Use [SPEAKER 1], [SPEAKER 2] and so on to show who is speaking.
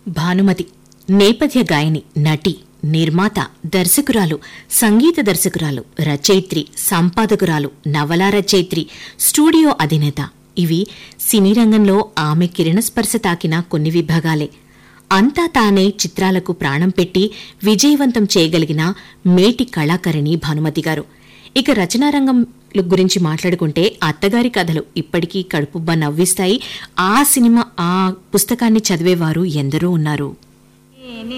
[SPEAKER 1] భానుమతి నేపథ్య గాయని నటి నిర్మాత దర్శకురాలు సంగీత దర్శకురాలు రచయిత్రి సంపాదకురాలు నవలా రచయిత్రి స్టూడియో అధినేత ఇవి సినీ రంగంలో ఆమె కిరణస్పర్శ తాకిన కొన్ని విభాగాలే అంతా తానే చిత్రాలకు ప్రాణం పెట్టి విజయవంతం చేయగలిగిన మేటి కళాకరిణి భానుమతి గారు ఇక రచనారంగం గురించి మాట్లాడుకుంటే అత్తగారి కథలు ఇప్పటికీ కడుపుబ్బ నవ్విస్తాయి ఆ సినిమా ఆ పుస్తకాన్ని చదివేవారు ఎందరో ఉన్నారు